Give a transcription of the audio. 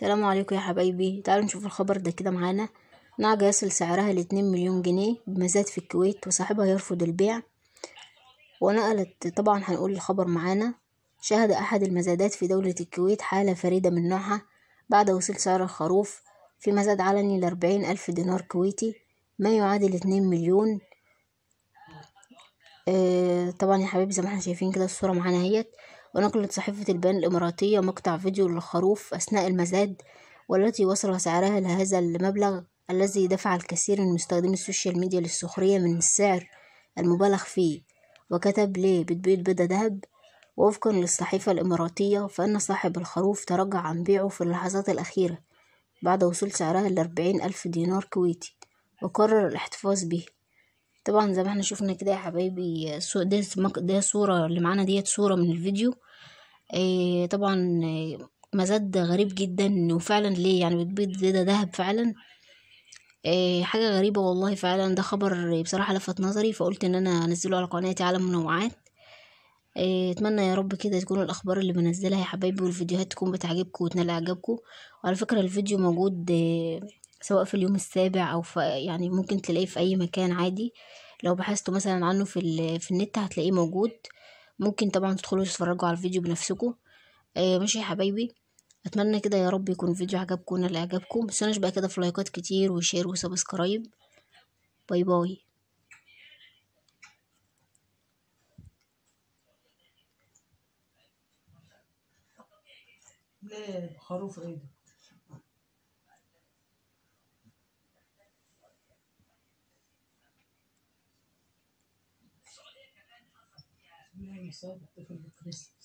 السلام عليكم يا حبايبي تعالوا نشوف الخبر ده كده معانا نعجة يصل سعرها لاتنين مليون جنيه بمزاد في الكويت وصاحبها يرفض البيع ونقلت طبعا هنقول الخبر معانا شهد أحد المزادات في دولة الكويت حالة فريدة من نوعها بعد وصول سعر الخروف في مزاد علني لأربعين ألف دينار كويتي ما يعادل اتنين مليون آه طبعا يا حبايبي زي ما احنا شايفين كده الصورة معانا اهيت ونقلت صحيفة البيان الإماراتية مقطع فيديو للخروف أثناء المزاد والتي وصل سعرها لهذا المبلغ الذي دفع الكثير من مستخدمي السوشيال ميديا للسخرية من السعر المبالغ فيه وكتب ليه بتبيض بيضة دهب ووفقا للصحيفة الإماراتية فإن صاحب الخروف تراجع عن بيعه في اللحظات الأخيرة بعد وصول سعرها لأربعين ألف دينار كويتي وقرر الاحتفاظ به طبعا زي ما احنا شفنا كده يا حبايبي ده ده صورة اللي معانا ديت صورة من الفيديو اه طبعا مزاد غريب جدا وفعلا ليه يعني بتبيض ده دهب فعلا اه حاجة غريبة والله فعلا ده خبر بصراحة لفت نظري فقلت ان انا انزله على قناتي عالم منوعات اه اتمنى يا رب كده تكون الاخبار اللي بنزلها يا حبايبي والفيديوهات تكون بتعجبكم وتنال اعجابكم وعلى فكرة الفيديو موجود سواء في اليوم السابع او في يعني ممكن تلاقيه في اي مكان عادي لو بحثتوا مثلا عنه في, في النت هتلاقيه موجود ممكن طبعا تدخلوا تتفرجوا على الفيديو بنفسكم آه ماشي يا حبايبي اتمنى كده يا رب يكون الفيديو عجبكم ونال اعجابكم متنسوناش بقى كده في لايكات كتير وشير وسبسكرايب باي باي ليه خروف ايه ده لا مساعد الطفل الكريست